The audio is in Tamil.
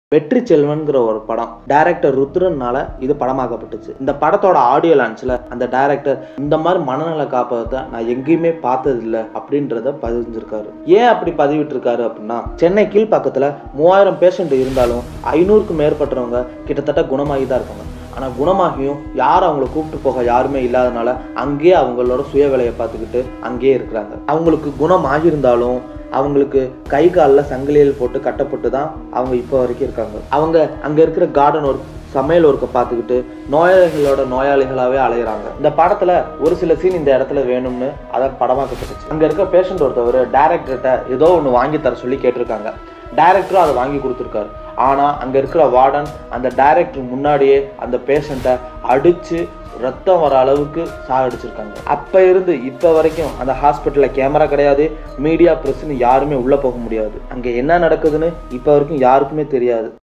வெற்றி செல்வன்கிற ஒரு படம் டைரக்டர் ருத்ரனால இது படமாக்கப்பட்டுச்சு இந்த படத்தோட ஆடியோ லான்ச்ல அந்த டைரக்டர் இந்த மாதிரி மனநல காப்பகத்தை நான் எங்கேயுமே பார்த்தது இல்ல அப்படின்றத பதிஞ்சிருக்காரு ஏன் அப்படி பதிவிட்டிருக்காரு அப்படின்னா சென்னை கீழ்ப்பாக்கத்துல மூவாயிரம் பேஷண்ட் இருந்தாலும் ஐநூறுக்கும் மேற்பட்டவங்க கிட்டத்தட்ட குணமாகி தான் இருக்காங்க ஆனால் குணமாகியும் யார் அவங்கள கூப்பிட்டு போக யாருமே இல்லாதனால அங்கேயே அவங்களோட சுய வேலையை பார்த்துக்கிட்டு அங்கேயே இருக்கிறாங்க அவங்களுக்கு குணமாகி இருந்தாலும் அவங்களுக்கு கை காலில் சங்கிலியில் போட்டு கட்டப்பட்டு தான் அவங்க இப்போ வரைக்கும் இருக்காங்க அவங்க அங்கே இருக்கிற கார்டன் ஒர்க் சமையல் ஒர்க்கை பார்த்துக்கிட்டு நோயாளிகளோட நோயாளிகளாகவே அலையிறாங்க இந்த படத்தில் ஒரு சில சீன் இந்த இடத்துல வேணும்னு அதை படமாக்கப்பட்டுச்சு அங்கே இருக்க பேஷண்ட் ஒருத்தவர் டேரக்டர்கிட்ட ஏதோ ஒன்று வாங்கி தர சொல்லி கேட்டிருக்காங்க டைரக்டரும் அதை வாங்கி கொடுத்துருக்காரு ஆனால் அங்கே இருக்கிற வார்டன் அந்த டைரக்டர் முன்னாடியே அந்த பேஷண்ட்டை அடித்து ரத்தம் வர அளவுக்கு சாகடிச்சிருக்காங்க அப்போ இருந்து இப்போ வரைக்கும் அந்த ஹாஸ்பிட்டலில் கேமரா கிடையாது மீடியா ப்ரெஸ்ன்னு யாருமே உள்ளே போக முடியாது அங்கே என்ன நடக்குதுன்னு இப்போ வரைக்கும் யாருக்குமே தெரியாது